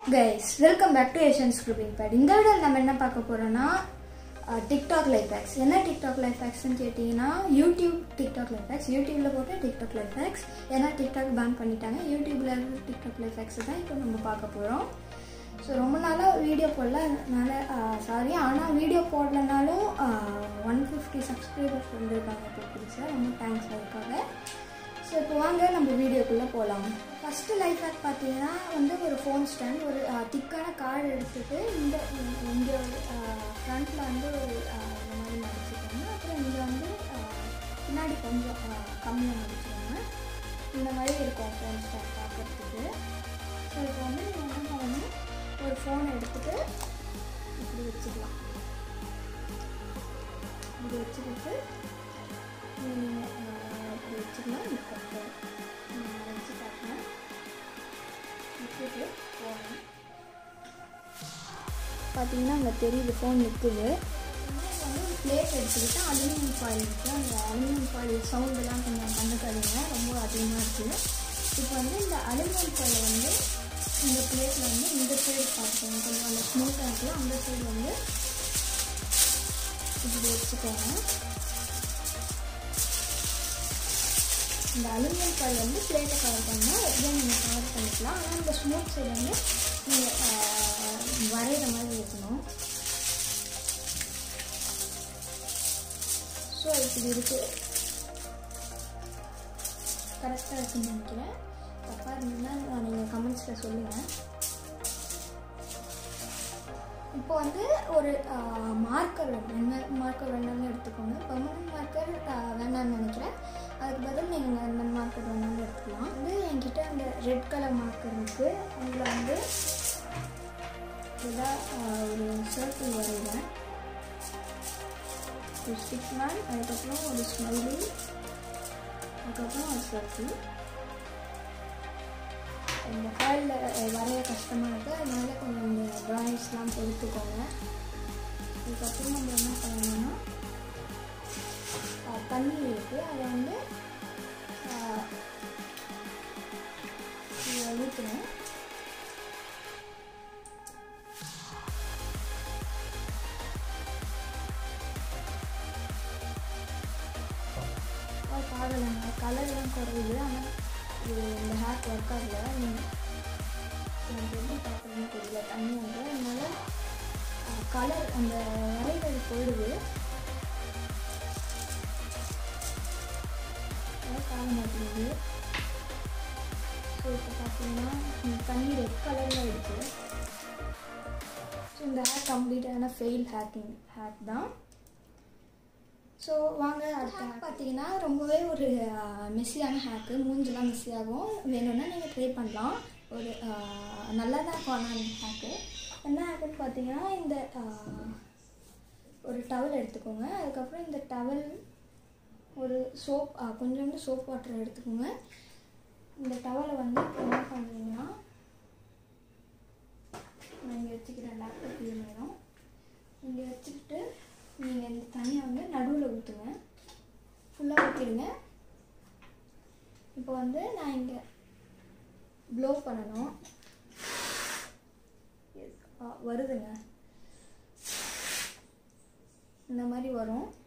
guys welcome back to Asian scribbling pad இந்த வீடியோவில் நம்ம என்ன பார்க்க போகிறோன்னா டிக்டாக் லைஃப் ஹேக்ஸ் என்ன டிக்டாக் லைஃப் ஹேக்ஸ்னு கேட்டிங்கன்னா யூடியூப் டிக்டாக் லைஃப் ஹேக்ஸ் யூடியூப்பில் போட்டு டிக்டாக் லைஃப் ஹேக்ஸ் ஏன்னா டிக்டாக் பேன் பண்ணிட்டாங்க யூடியூப்பில் டிக்டாக் லைஃப் ஹேக்ஸ் தான் இப்போ நம்ம பார்க்க போகிறோம் ஸோ ரொம்ப நாளாக வீடியோ போடலனால சாரி ஆனால் வீடியோ போடலனாலும் ஒன் ஃபிஃப்டி சப்ஸ்கிரைபர்ஸ் வந்திருக்காங்க இப்போ புதுசாக ரொம்ப தேங்க்ஸ் அதுக்காக ஸோ இப்போ வாங்க நம்ம வீடியோக்குள்ளே போகலாம் ஃபஸ்ட்டு லைஃப் ஹேக் பார்த்தீங்கன்னா வந்து ஒரு ஃபோன் ஸ்டாண்ட் ஒரு திக்கான கார்டு எடுத்துட்டு இந்த இங்கே ஃப்ரண்ட்டில் வந்து ஒரு ஆஹ், இந்த மாதிரி மடிச்சுக்கோங்க அப்புறம் இங்கே வந்து ஆஹ், பின்னாடி கொஞ்சம் ஆஹ், கம்மியாக மடிச்சுக்கோங்க இந்த மாதிரி இருக்கும் ஃபோன் ஸ்டாண்ட் பார்க்குறதுக்கு ஸோ இப்போ வந்து நீங்கள் என்ன பண்ணணும் ஒரு ஃபோனை எடுத்துட்டு இப்படி வச்சுக்கலாம் இப்படி வச்சுக்கிட்டு நீங்கள் இப்படி வச்சுக்கலாம் இந்த பக்கம் நான் வச்சு காட்டுறேன் வச்சுட்டு போகணும் பார்த்தீங்கன்னா அங்கே தெரியுது ஃபோன் நிற்குது வந்து ஒரு பிளேட் எடுத்துக்கிட்டு அலுமினியம் ஃபாயில் இருக்குது அந்த அலுமினியம் ஃபாயில் சவுண்டெல்லாம் கொஞ்சம் கண்டுக்காதீங்க ரொம்ப அதிகமாக இருக்குது இப்போ வந்து இந்த அலுமினியம் ஃபாயிலை வந்து இந்த பிளேட்டில் வந்து இந்த சைடு பார்த்துக்கோங்க கொஞ்சம் அந்த ஸ்மூத்தாக இருக்குல்ல அந்த சைடு வந்து இப்படி வச்சுக்கோங்க இந்த அலுமினியம் ஃபாயில் வந்து பிளேட்டை கவர் பண்ணால் எப்படியும் நீங்கள் கவர் பண்ணிக்கலாம் ஆனால் இந்த ஸ்மூத் சைடு வந்து நீங்கள் வரைகிற மாதிரி இருக்கணும் ஸோ இப்படி இருக்குது கரெக்டாக இருக்குன்னு நினைக்கிறேன் தப்பாக இருந்ததுன்னா நீங்கள் கமெண்ட்ஸில் சொல்லுங்கள் இப்போ வந்து ஒரு மார்க்கர் வேணும் என்ன மார்க்கர் வேணாலும் எடுத்துக்கோங்க பெர்மனன்ட் மார்க்கர் வேணாம்னு நினைக்கிறேன் அதுக்கு பதில் நீங்கள் இந்த மார்க்கர் வேணாலும் எடுத்துக்கலாம் வந்து என்கிட்ட அந்த ரெட் கலர் மார்க்கர் இருக்குது அதில் வந்து இதாக ஒரு சர்க்கிள் வரைகிறேன் ஒரு ஸ்டிக் மேன் அதுக்கப்புறம் ஒரு ஸ்மைலி அதுக்கப்புறம் ஒரு சர்க்கிள் இந்த ஃபைலில் வரைய கஷ்டமாக இருக்குது அதனால கொஞ்சம் இந்த ட்ராயிங்ஸ்லாம் பொறுத்துக்கோங்க இதுக்கப்புறம் நம்ம என்ன பண்ணணும்னா அஹ், தண்ணி இருக்குது அதை வந்து அஹ், இதை ஊற்றணும் பாகலைங்க கலர்லாம் குறையுது ஆனால் இது இந்த ஹேக் ஒர்க் ஆகல நீங்கள் எனக்கு எப்படி பார்க்குறதுன்னு தெரியல தண்ணி வந்து அதனால கலர் அந்த வரைகள் போயிடுது ஒர்க் ஆக மாட்டேங்குது ஸோ இப்போ பார்த்தீங்கன்னா இந்த தண்ணி ரெட் கலரில் இருக்குது ஸோ இந்த ஹேக் கம்ப்ளீட்டான ஃபெயில் ஹேக்கிங் ஹேக் தான் ஸோ வாங்க அடுத்த ஹேக் பார்த்தீங்கன்னா ரொம்பவே ஒரு மெஸ்ஸியான ஹேக்கு மூஞ்செல்லாம் மெஸ்ஸி ஆகும் வேணும்னா நீங்கள் ட்ரை பண்ணலாம் ஒரு ஆஹ், நல்லா தான் இருக்கும் ஆனால் அந்த ஹேக்கு என்ன ஹேக்குன்னு பார்த்தீங்கன்னா இந்த ஆஹ், ஒரு டவல் எடுத்துக்கோங்க அதுக்கப்புறம் இந்த டவல் ஒரு சோப் கொஞ்சோண்டு சோப் வாட்டர் எடுத்துக்கோங்க இந்த டவலை வந்து என்ன பண்ணுறீங்கன்னா நான் இங்கே வச்சுக்கிறேன் லேப்டாப் வேணும் இங்கே வச்சுக்கிட்டு நீங்கள் இந்த தண்ணியை வந்து நடுவில் ஊற்றுங்க ஃபுல்லாக ஊற்றிடுங்க இப்போ வந்து நான் இங்கே ப்ளோ பண்ணணும் ஆ, வருதுங்க இந்த மாதிரி வரும்